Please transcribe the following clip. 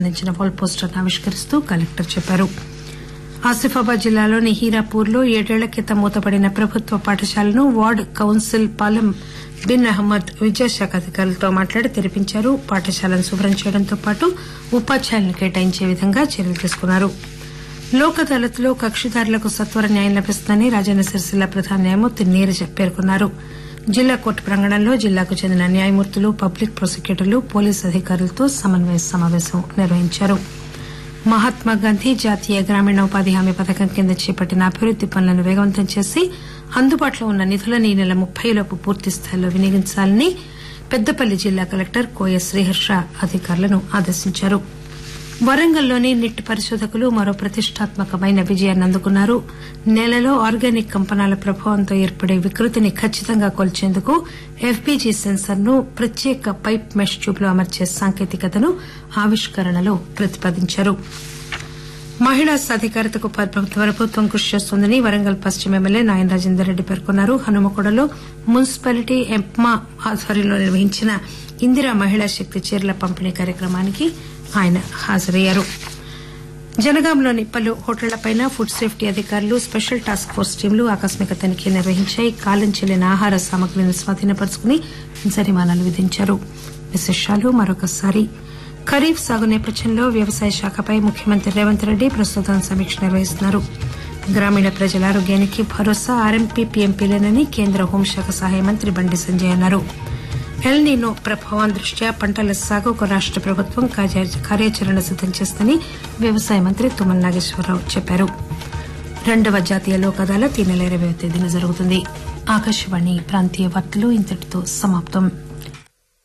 అందించిన వాల్ పోస్టర్ను ఆవిష్కరిస్తూ కలెక్టర్ చెప్పారు ఆసిఫాబాద్ జిల్లాలోని హీరాపూర్లో ఏడేళ్ల క్రితం మూతపడిన ప్రభుత్వ పాఠశాలను వార్డు కౌన్సిల్ పాలెం బిన్ అహ్మద్ విద్యాశాఖ అధికారులతో మాట్లాడి తెరిపించారు పాఠశాలను శుభ్రం చేయడంతో పాటు ఉపాధ్యాయులను కేటాయించే విధంగా చర్యలు తీసుకున్నారు లోక్ అదాలత్లో కక్షిదారులకు సత్వర న్యాయం లభిస్తుందని రాజన్న సిరిసిల్ల ప్రధాన న్యాయమూర్తి నీరజ పేర్కొన్నారు జిల్లా కోర్టు ప్రాంగణంలో జిల్లాకు చెందిన న్యాయమూర్తులు పబ్లిక్ ప్రాసిక్యూటర్లు పోలీసు అధికారులతో సమన్వయ సమావేశం నిర్వహించారు మహాత్మాగాంధీ జాతీయ గ్రామీణ ఉపాధి హామీ పథకం కింద చేపట్టిన అభివృద్ది పనులను వేగవంతం చేసి అందుబాటులో ఉన్న నిధులను ఈ నెల ముప్పైలోపు పూర్తి స్థాయిలో వినియోగించాలని పెద్దపల్లి జిల్లా కలెక్టర్ కోయ శ్రీహర్ష అధికారులను ఆదేశించారు వరంగల్లోని నిట్ పరిశోధకులు మరో ప్రతిష్టాత్మకమైన విజయాన్ని అందుకున్నారు నేలలో ఆర్గానిక్ కంపనాల ప్రభావంతో ఏర్పడే వికృతిని ఖచ్చితంగా కొలిచేందుకు ఎఫ్బీజీ సెన్సార్ ను ప్రత్యేక పైప్ మెష్ ట్యూబ్ లో అమర్చే సాంకేతికతను ఆవిష్కరణలో ప్రతిపాదించారు మహిళా సాధికారతకు ప్రభుత్వం కృషి చేస్తోందని వరంగల్ పశ్చిమ ఎమ్మెల్యే నాయన రాజేందర్ రెడ్డి పేర్కొన్నారు హనుమకొండలో మున్సిపాలిటీ ఎంప్మా ఆధ్వర్యంలో నిర్వహించిన ఇందిరా మహిళా శక్తి చీరల పంపిణీ కార్యక్రమానికి ఆయన హాజరయ్యారు జనగాంలోని పలు హోటళ్లపై ఫుడ్ సేఫ్టీ అధికారులు స్పెషల్ టాస్క్ ఫోర్స్ టీంలు ఆకస్మిక తనిఖీ నిర్వహించాయి కాలం చెల్లిన ఆహార సామగ్రిని స్వాధీనపరుచుకుని జరిమానాలు విధించారు విశేషాలు మరొకసారి ఖరీఫ్ సాగు నేపథ్యంలో వ్యవసాయ శాఖపై ముఖ్యమంత్రి రేవంత్ రెడ్డి ప్రస్తుతం సమీక్ష నిర్వహిస్తున్నారు గ్రామీణ ప్రజల ఆరోగ్యానికి భరోసా ఆర్ఎంపీ పీఎంపీలేనని కేంద్ర హోంశాఖ సహాయ మంత్రి బండి సంజయ్ అన్నారు ఎల్ నీనో ప్రభావం దృష్ట్యా పంటల సాగుకు రాష్ట ప్రభుత్వం కార్యాచరణ సిద్దం చేస్తుందని వ్యవసాయ మంత్రి తుమ్మల నాగేశ్వరరావు చెప్పారు రెండవ జాతీయ లోక్ అదాలత్ ఈ నెల ఇరవై తేదీన జరుగుతుంది ఆకాశవాణి ప్రాంతీయ వార్తలు ఇంతటితో సమాప్తం